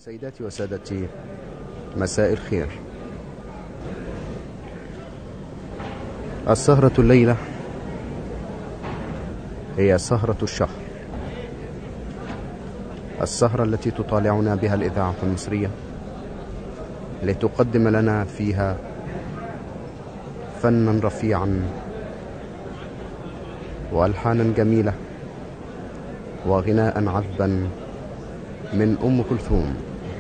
سيداتي وسادتي مساء الخير السهرة الليلة هي سهرة الشهر السهرة التي تطالعنا بها الإذاعة المصرية لتقدم لنا فيها فنا رفيعا والحانا جميله وغناء عذبا من ام كلثوم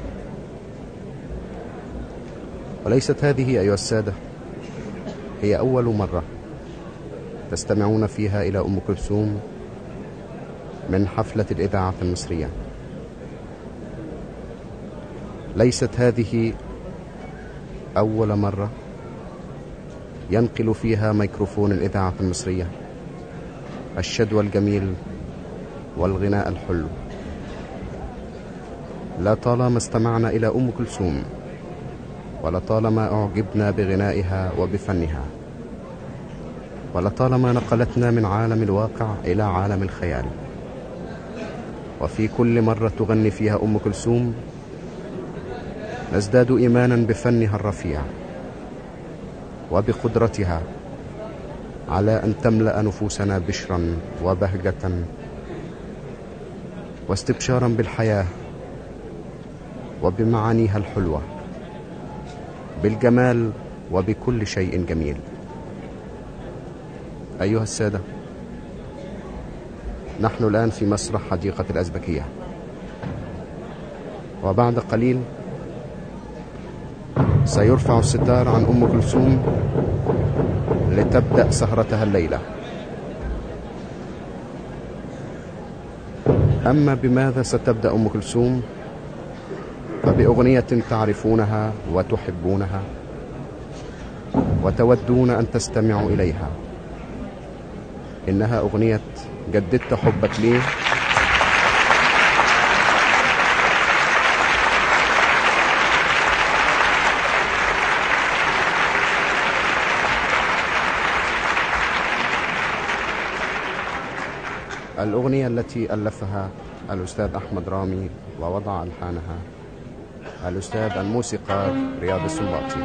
وليست هذه ايها الساده هي اول مره تستمعون فيها الى ام كلثوم من حفله الاذاعه المصريه ليست هذه اول مره ينقل فيها ميكروفون الاذاعه المصريه الشدوى الجميل والغناء الحلو لا طالما استمعنا الى ام كلثوم ولطالما اعجبنا بغنائها وبفنها ولطالما نقلتنا من عالم الواقع الى عالم الخيال وفي كل مره تغني فيها ام كلثوم نزداد ايمانا بفنها الرفيع وبقدرتها على ان تملا نفوسنا بشرا وبهجه واستبشارا بالحياه وبمعانيها الحلوه بالجمال وبكل شيء جميل ايها الساده نحن الان في مسرح حديقه الازبكيه وبعد قليل سيرفع الستار عن ام كلثوم لتبدا سهرتها الليله اما بماذا ستبدا ام كلثوم فباغنيه تعرفونها وتحبونها وتودون ان تستمعوا اليها انها اغنيه جددت حبك لي الأغنية التي ألفها الأستاذ أحمد رامي ووضع ألحانها الأستاذ الموسيقار رياض السنباطي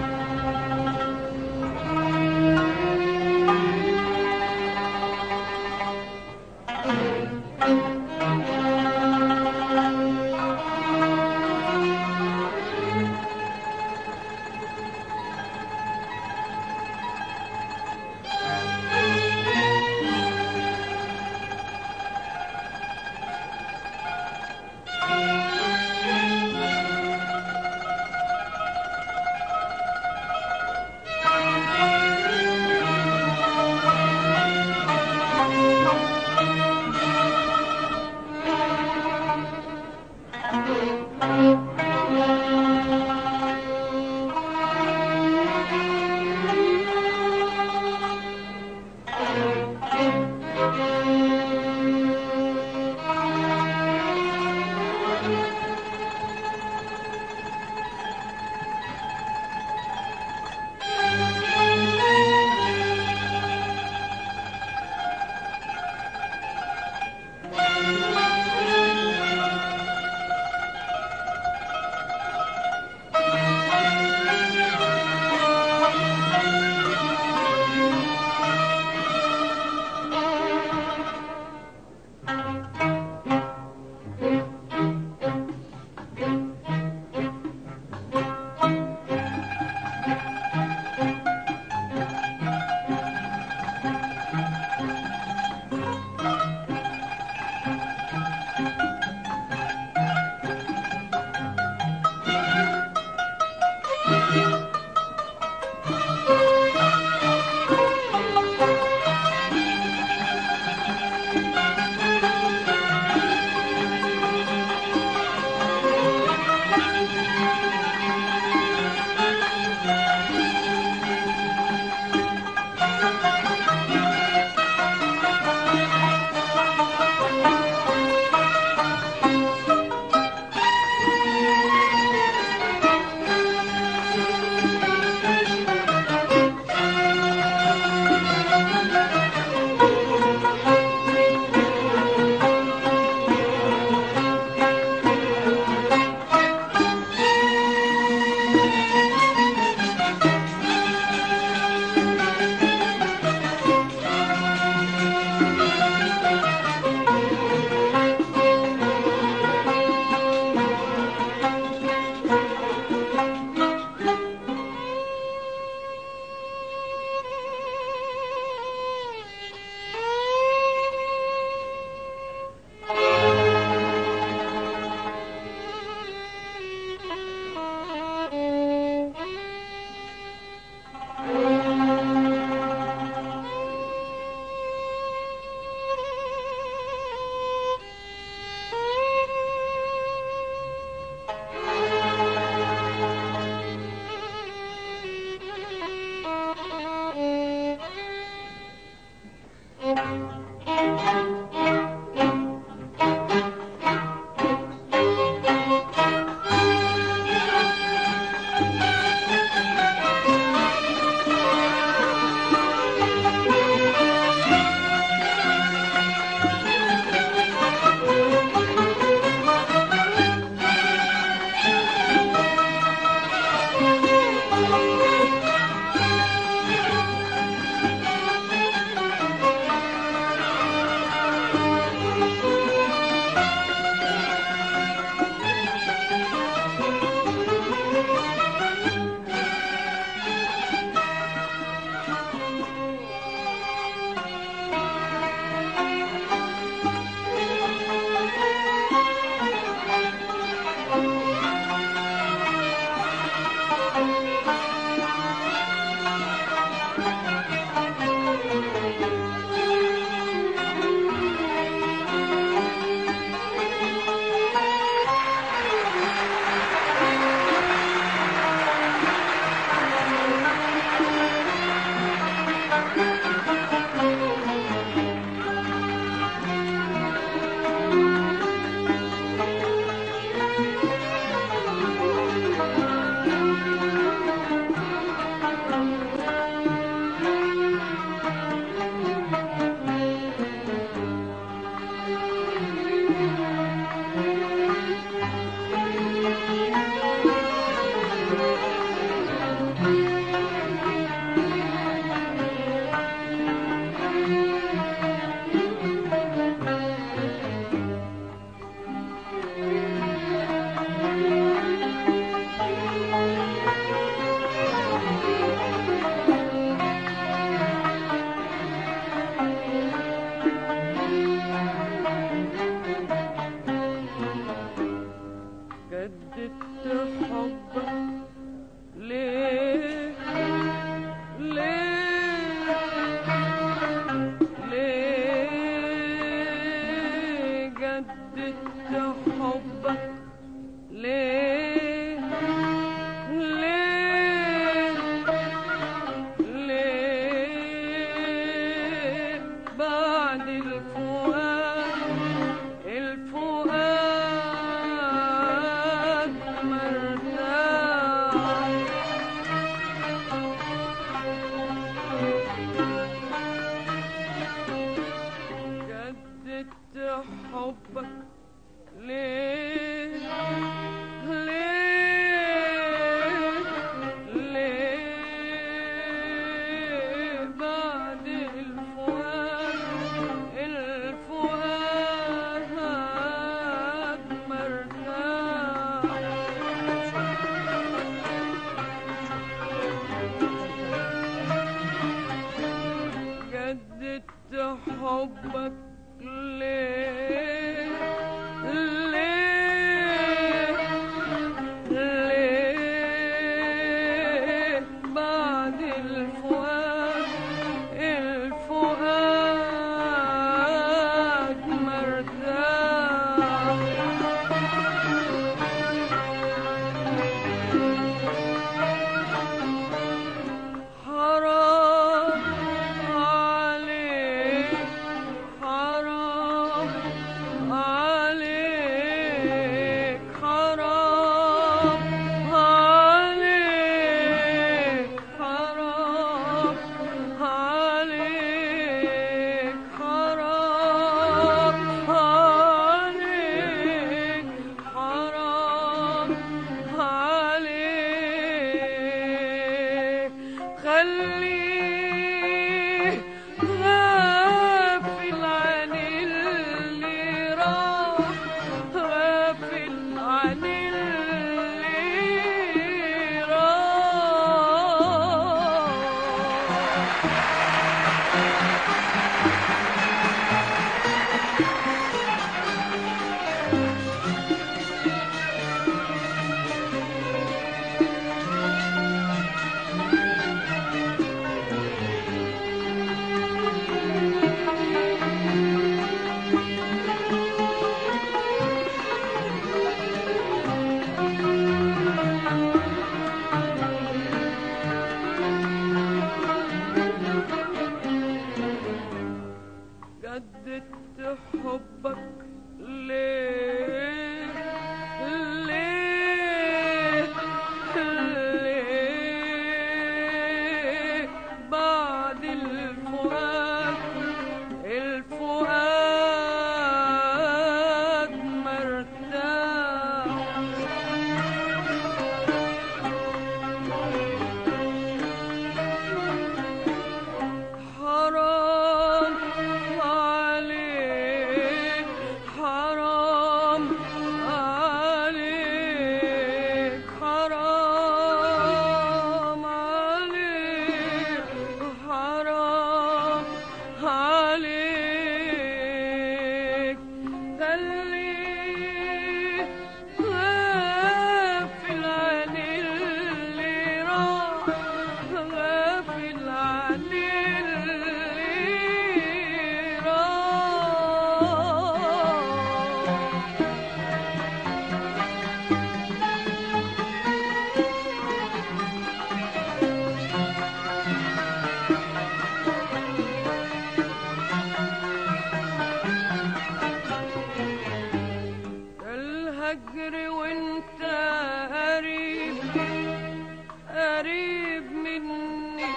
حبك ليه ليه ليه بعد الفؤاد الفؤاد مرتاح جددت حبك ليه ليه ليه بعد الفؤاد الفؤاد مرتاح جددت حبك ليه ليه ليه بعد الفؤاد الفؤاد مرتاح حرام عليك حرام عليك حرام عليك حرام عليك حرام عليك حرام عليك خليه غافل عن اللي راح غافل عن اللي راح جددت حبك ليه ليه ليه بعد الفؤاد الفؤاد مرتاح حرام عليك حرام عليك حرام عليك حرام عليك خليك غافل عن اللي راح غافل عن اللي راح الهجر وانت قريب قريب مني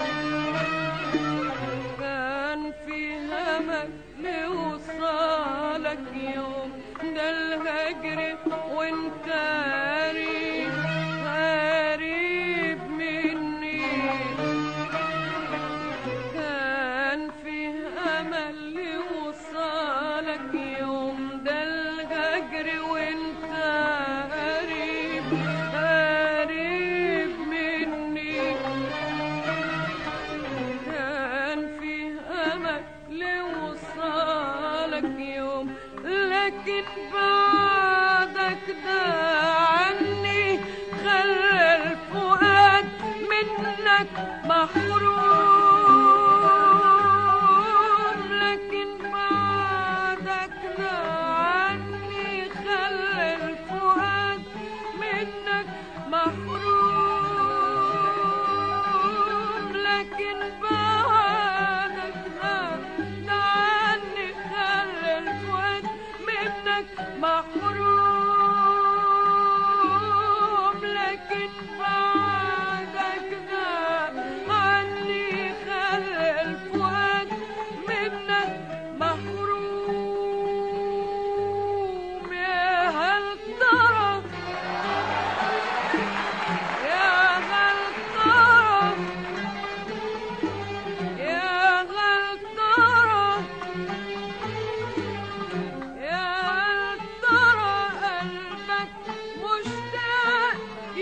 كان في همك لوصالك يوم ده الهجر وانت قريب قريب مني كان في امل لوصالك يوم ده الهجر وانت قريب قريب مني كان في امل لوصالك يوم لكن بعدك ده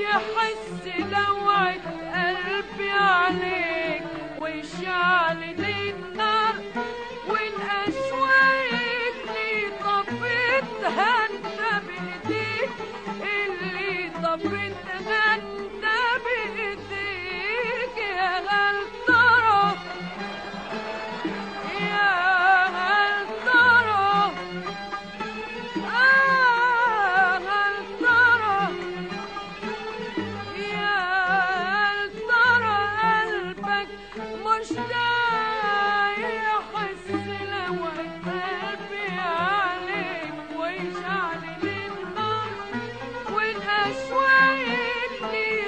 يحس لوعة قلبي عليك ويشعل لي النار والأشواق اللي طفتها انت بإيديك اللي طفتها انت بإيديك يا هل ترى يا هل ترى آه هل ترى يا هل ترى قلبك مشتاق يحس لو قلبي عليك ويشعل لي النار والأشواق اللي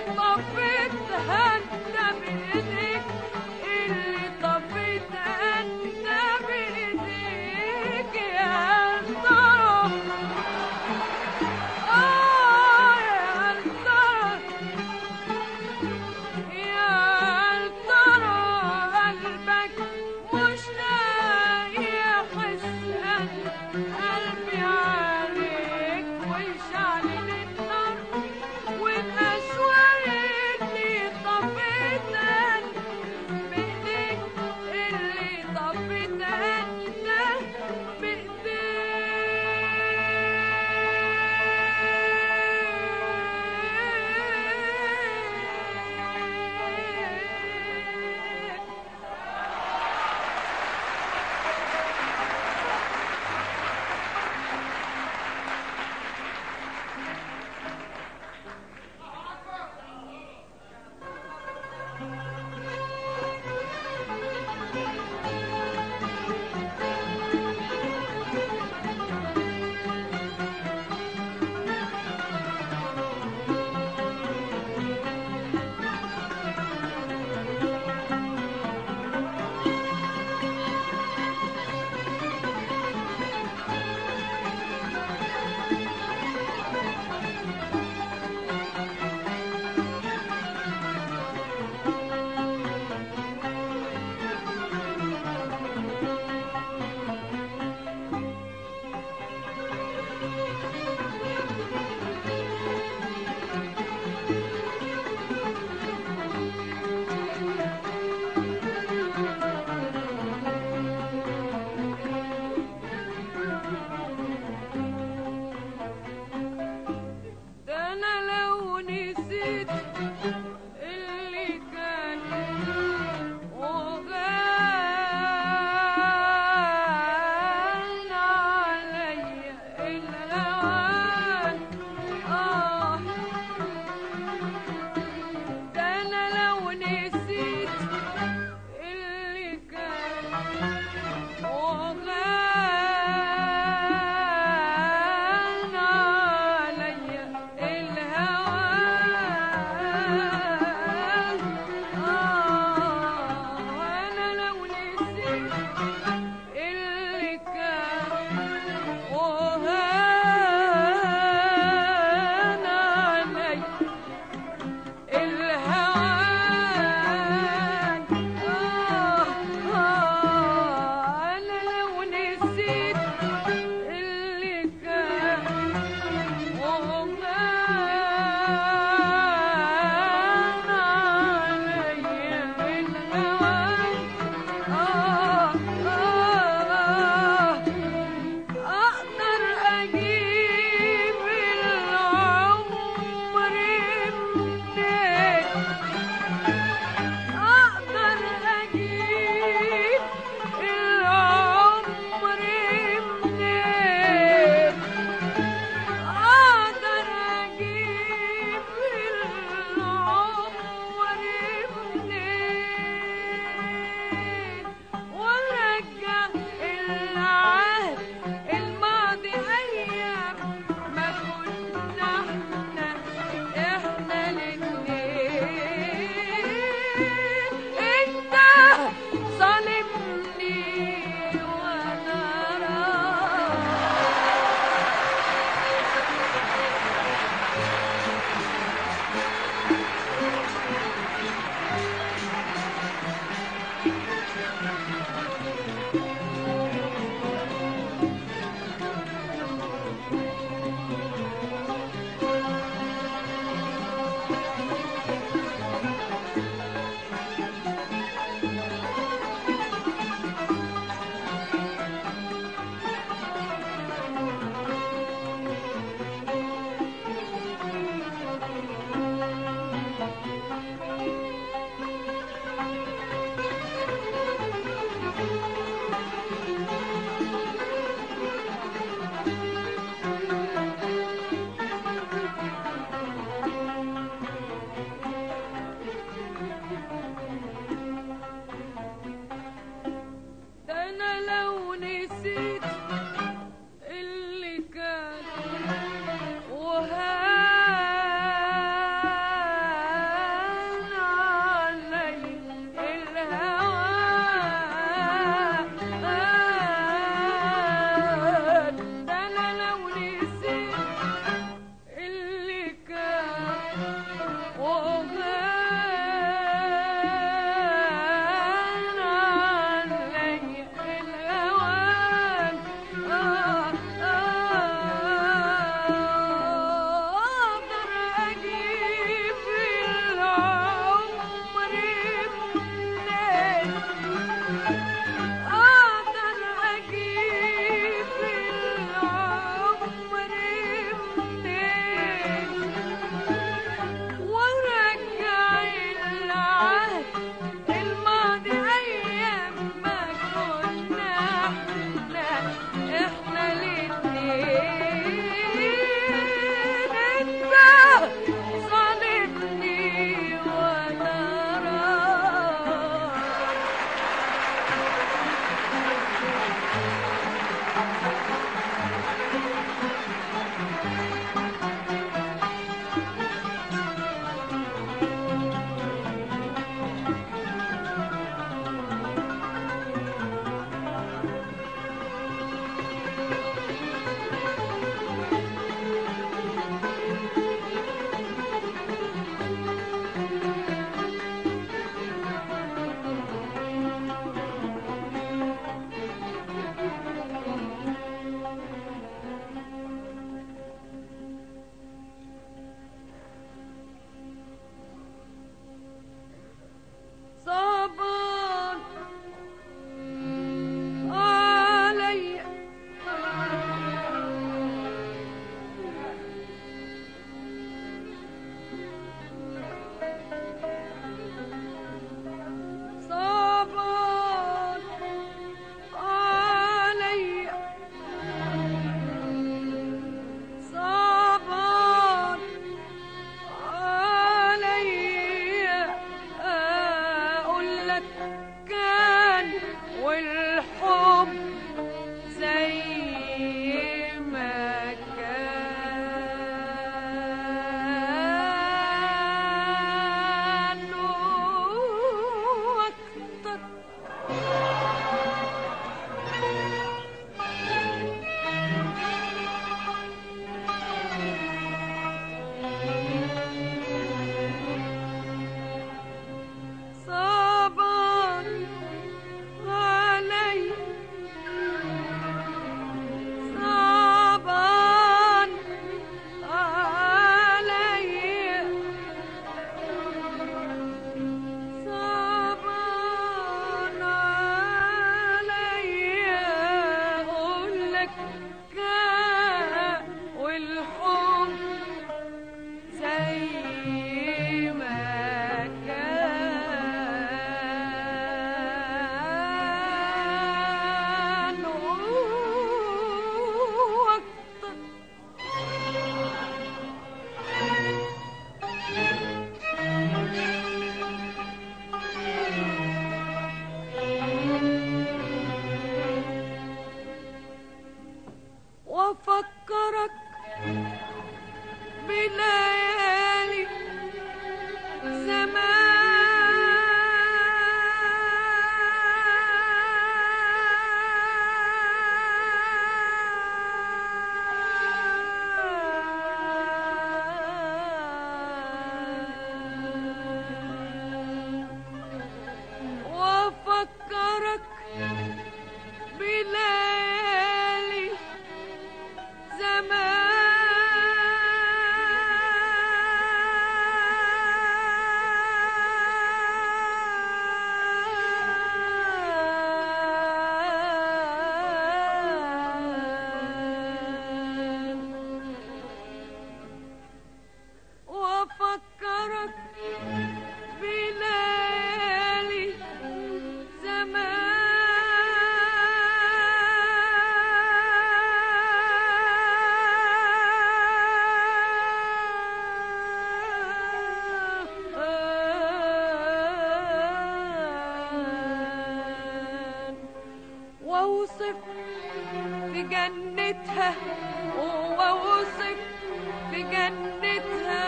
وأوصف في جنتها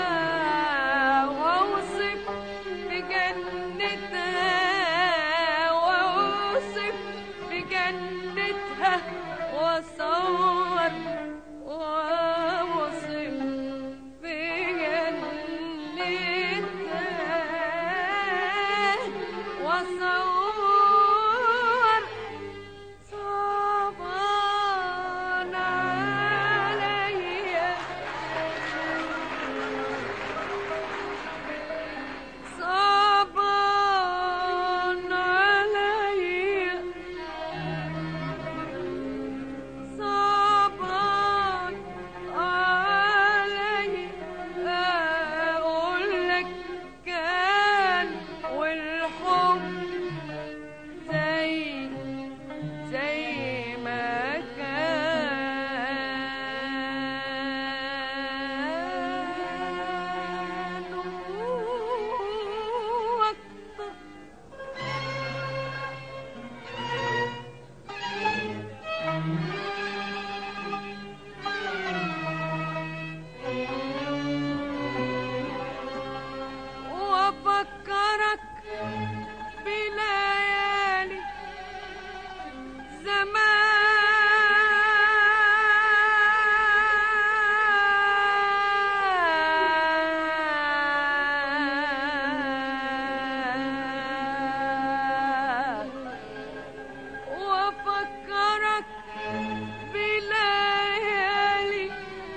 وأوصف في جنتها وأوصف في جنتها وأصور وأوصف في جنتها وأصور صعبان عليا صعبان عليا صعبان عليا أقول لك كان والحب زي زي ما كان وأكتر وأفكرك بليالي زمان وأفكرك بليالي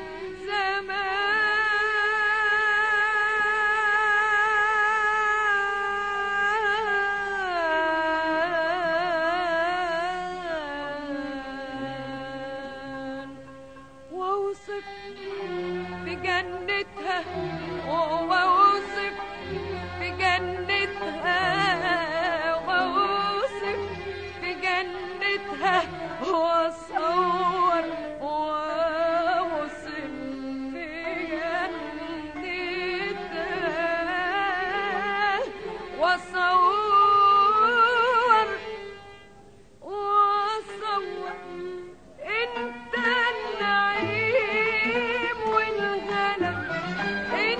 زمان واوصف في جنتها واوصف في جنتها واوصف في جنتها واصور واوصف في جنتها واصور واصور انت النعيم والغلا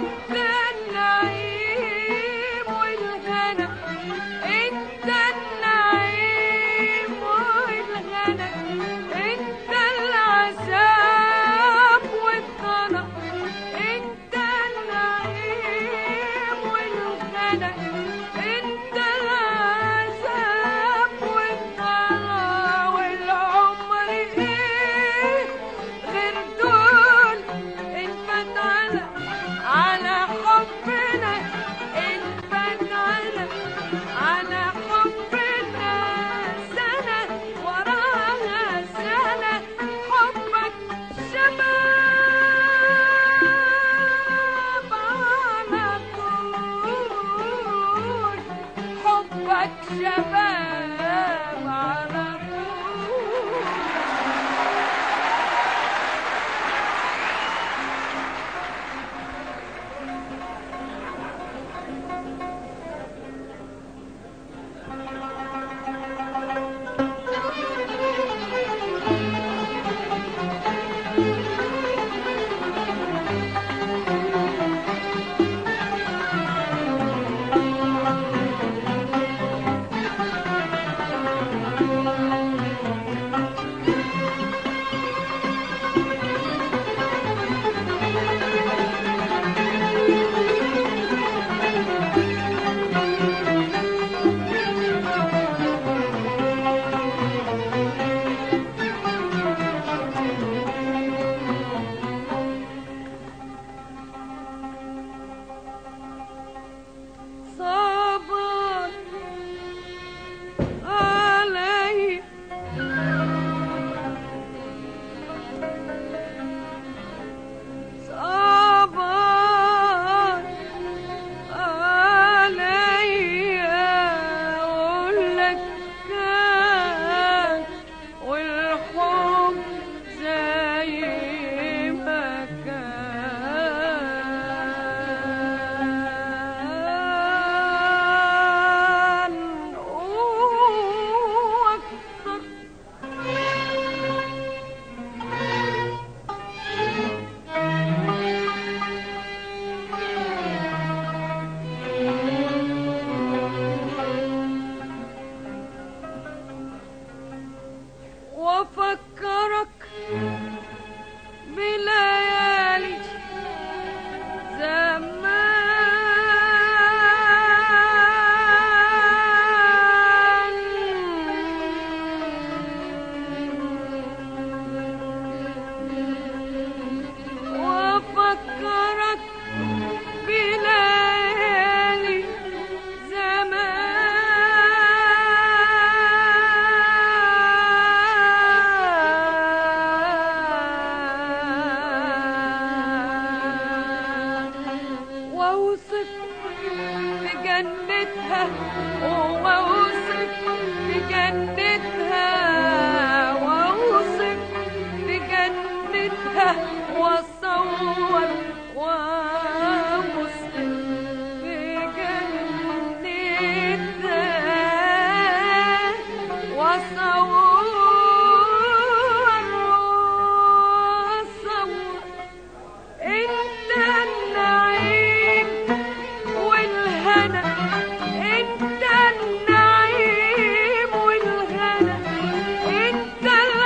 وأوصف في جنتها وأوصف في جنتها وأوصف في جنتها وأصور وأوصف في جنتها وأصور وأصور انت النعيم والهنا انت النعيم والهنا انت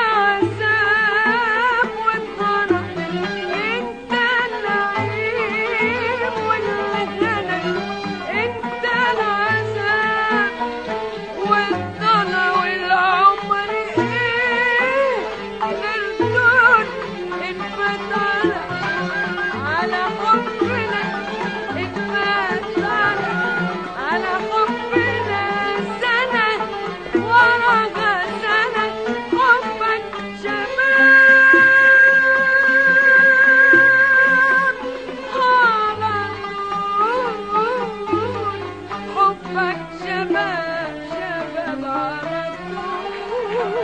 العذاب والضرر انت النعيم والهنا انت العذاب والضنا والعمر ايه غير دول انفتح على حبنا انفتح على حبنا سنة ورا سنة حبك شباب على طول حبك شباب شباب على طول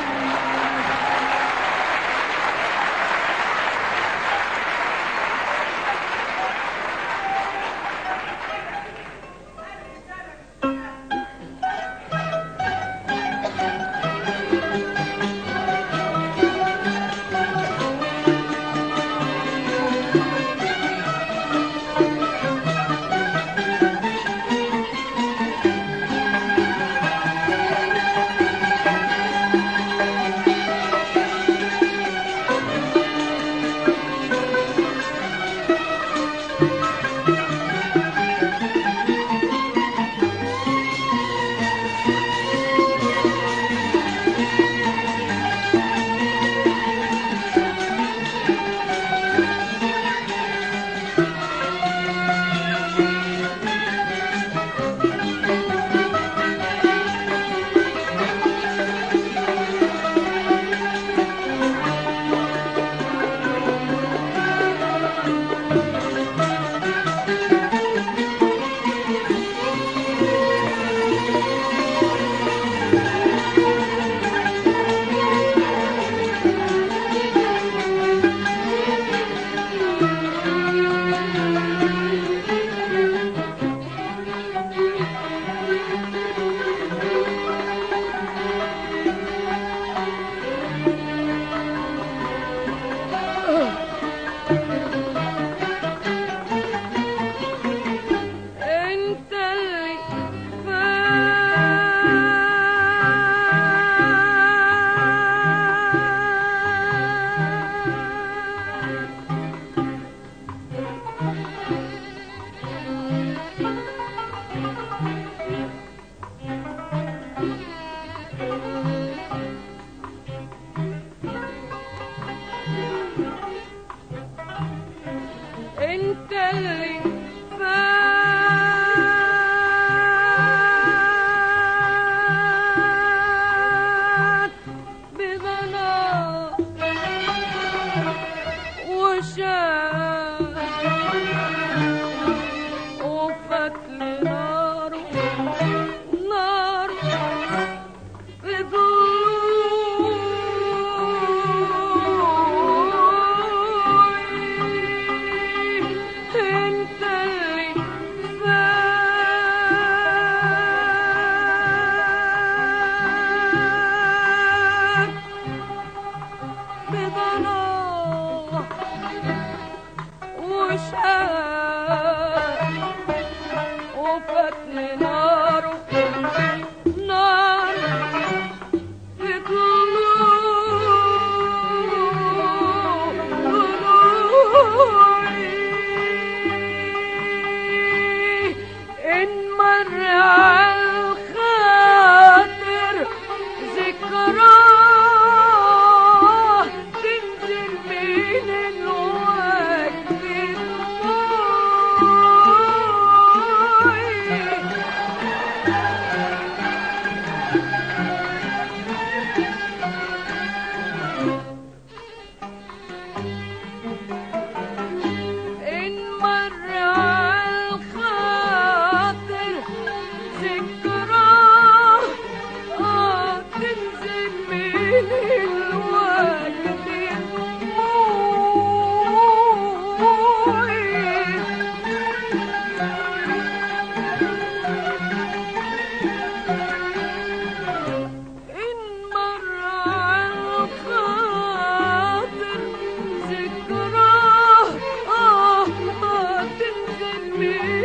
انت اللي فات انت اللي فات بظلام وشاف وفات نار نار بضلوعي انت اللي فات بضلوع وشاف وفتن ناره نار في ضلوعي إن مر عالخاطر ذكراه تنزل من الوقت دموعي إن مر عالخاطر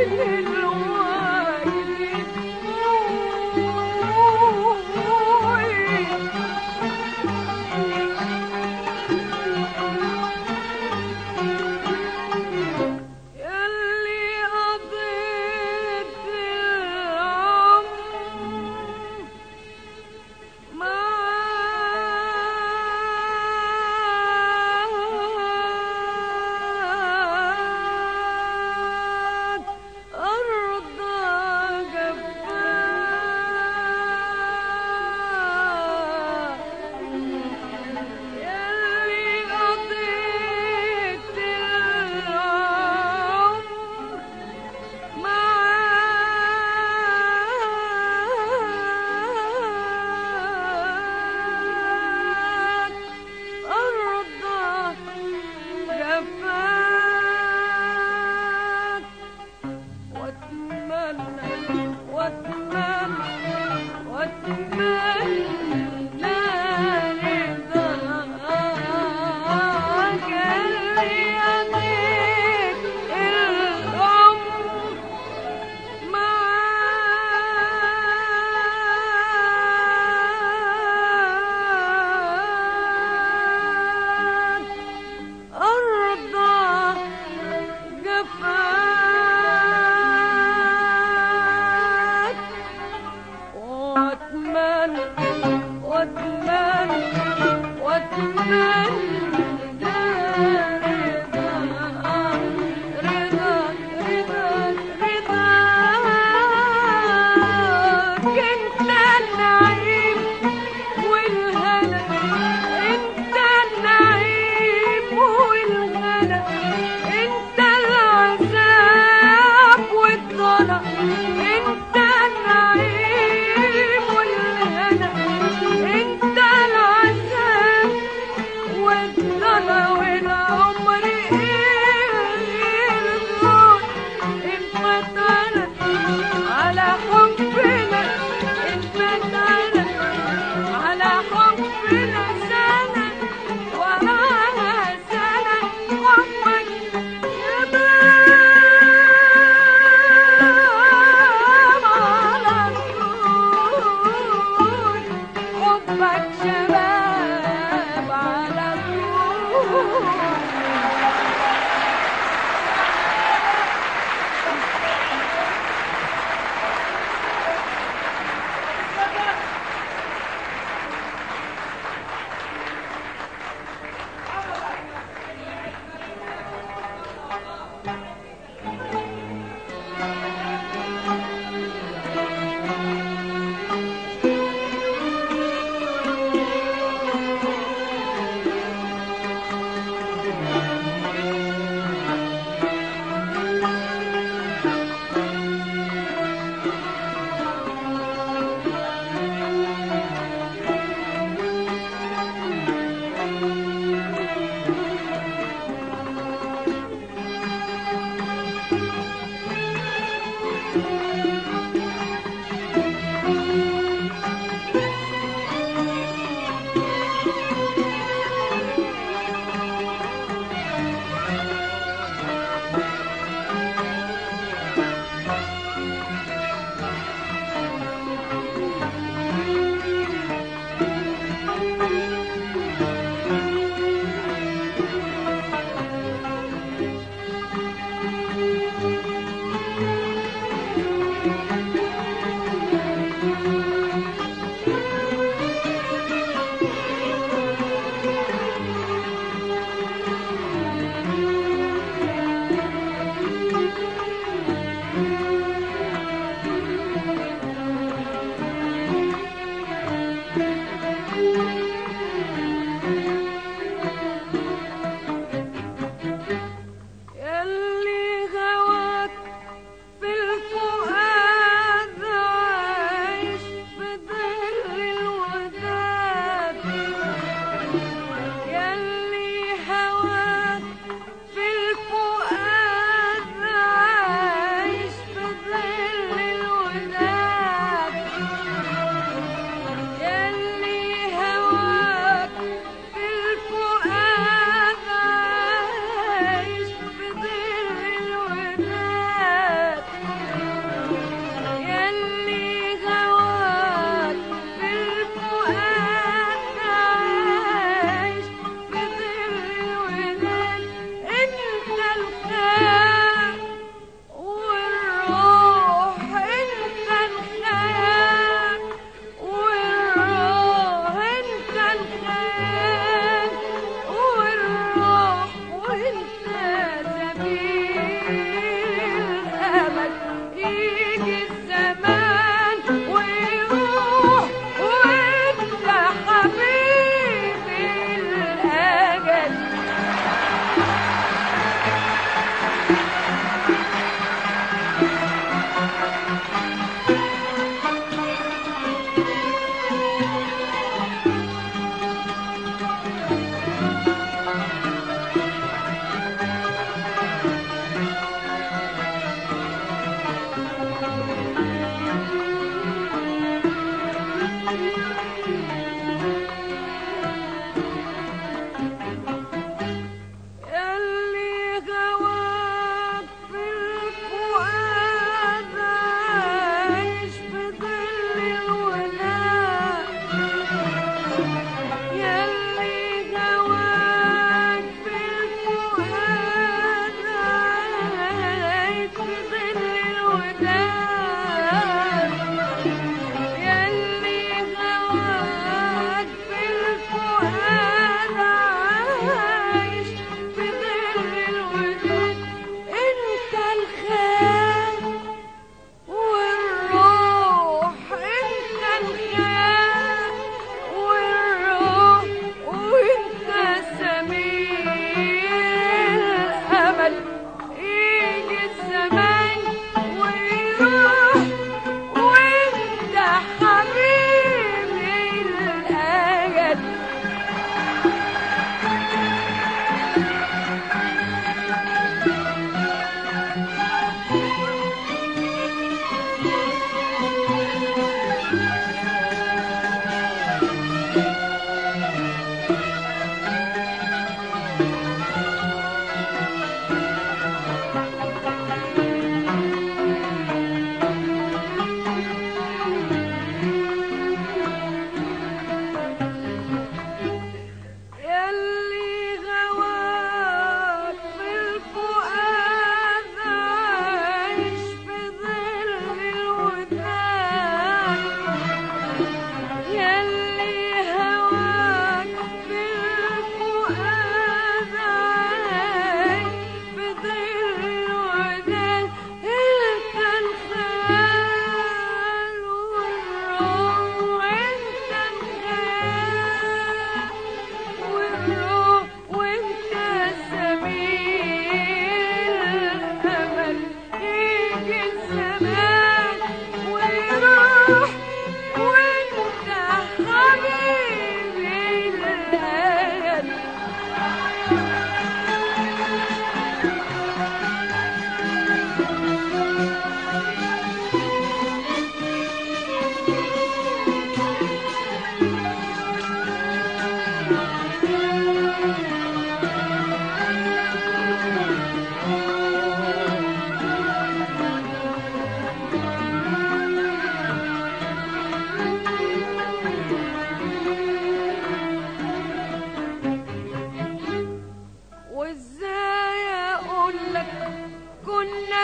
انت العذاب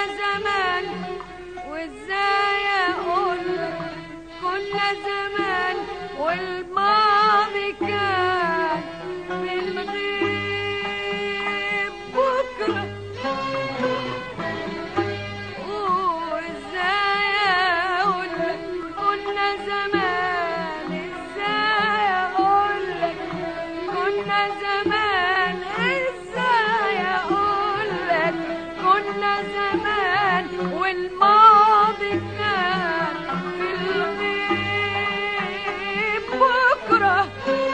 زمان وازاي اقول لك كنا زمان والماضي كان بنغيب بكره وازاي اقول لك كنا زمان ازاي اقول لك كنا زمان ازاي اقول لك كنا زمان والماضي كان في الغيب بكره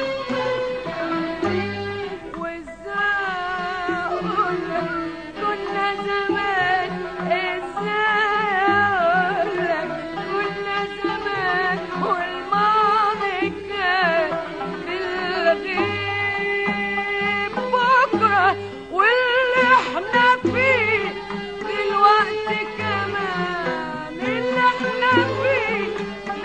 وازاي اقول لك كنا زمان ازاي اقول لك كنا زمان والماضي كان في الغيب بكره واللي احنا فيه دلوقتي كمان اللي احنا فيه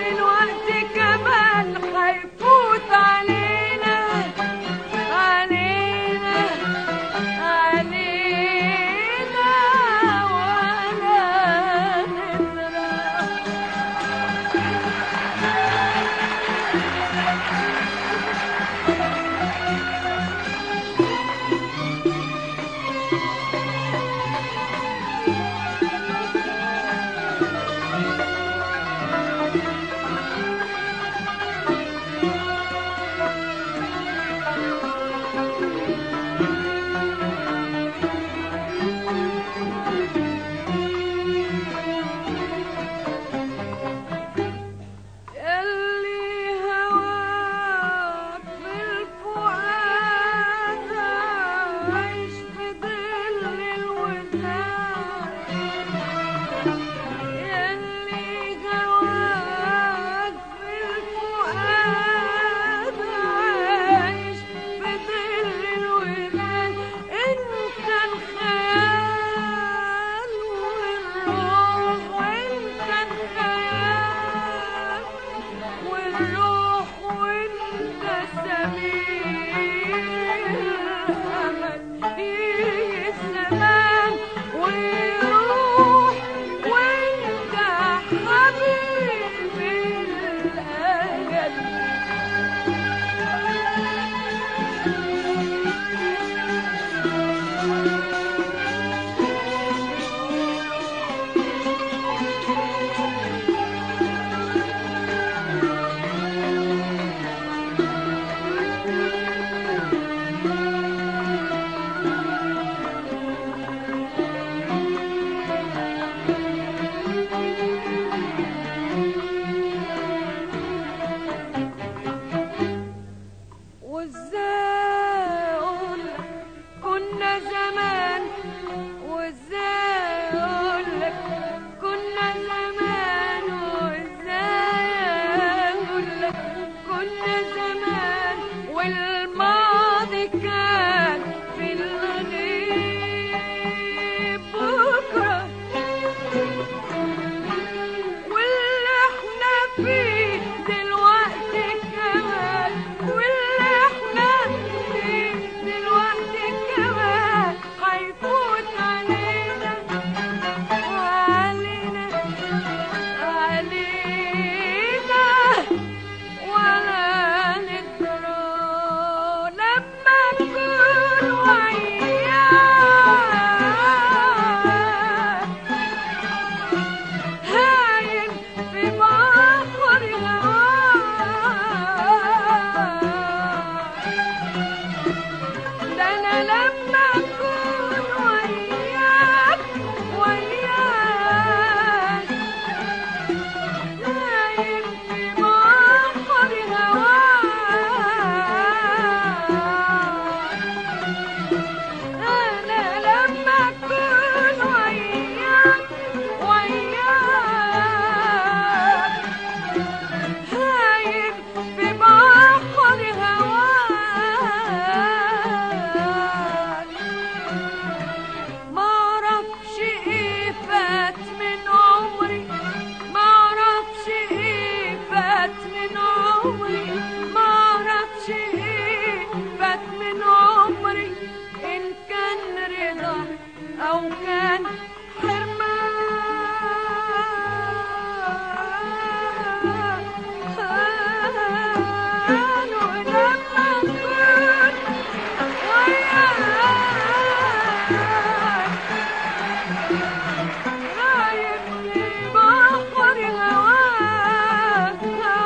غايب في بحر هواك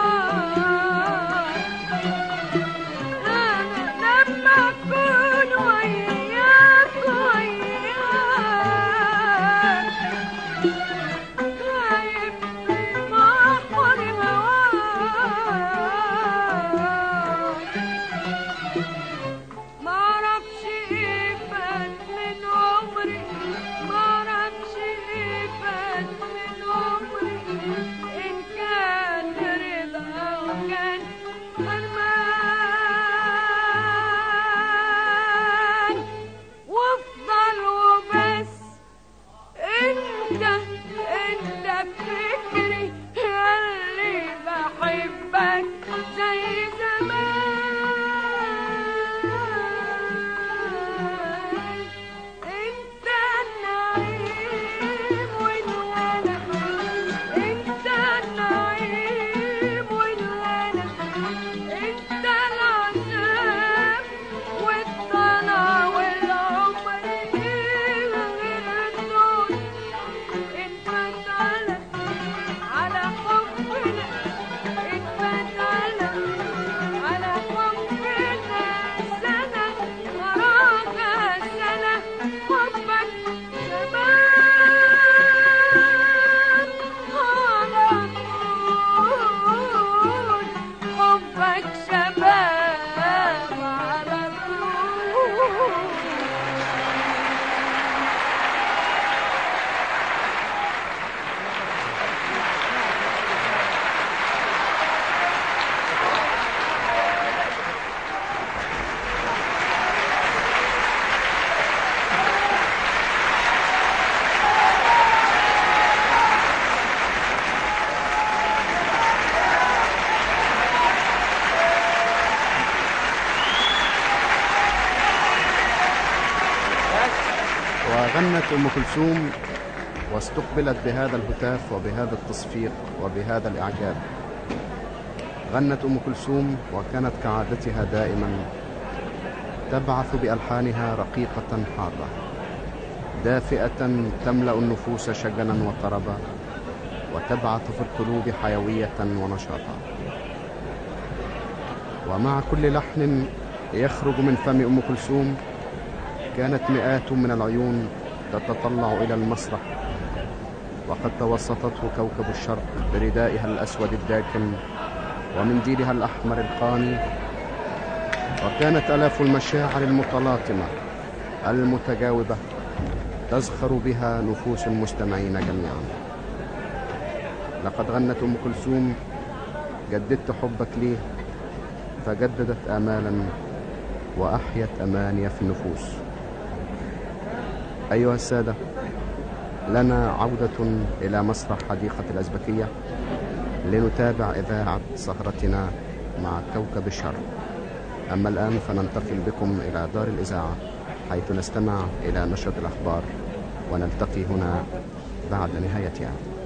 أنا لما أكون وياك وياك غايب في بحر هواك معرفش ايه فات من عمري معرفش ايه فات من عمري ان كان رضا او كان حرمان وافضل وبس انت انت فكري ياللي بحبك زي زمان انت النعيم والولد انت النعيم والولد انت العذاب والطلع والعمر غير دول انت على على حبنا انت على على حبنا سنة وراها سنة حبك شباب على طول حبك شباب على طول وغنت أم كلثوم واستقبلت بهذا الهتاف وبهذا التصفيق وبهذا الإعجاب غنت أم كلثوم وكانت كعادتها دائما تبعث بألحانها رقيقة حارة دافئة تملأ النفوس شجنا وطربا وتبعث في القلوب حيوية ونشاطا ومع كل لحن يخرج من فم أم كلثوم كانت مئات من العيون تتطلع إلى المسرح وقد توسطته كوكب الشرق بردائها الأسود الداكن ومنديلها الأحمر القاني وكانت آلاف المشاعر المتلاطمة المتجاوبة تزخر بها نفوس المستمعين جميعا لقد غنت أم كلثوم جددت حبك لي فجددت آمالا وأحيت أماني في النفوس أيها السادة لنا عودة إلى مسرح حديقة الأزبكية لنتابع إذاعة سهرتنا مع كوكب الشرق أما الآن فننتقل بكم إلى دار الإذاعة حيث نستمع إلى نشرة الأخبار ونلتقي هنا بعد نهايتها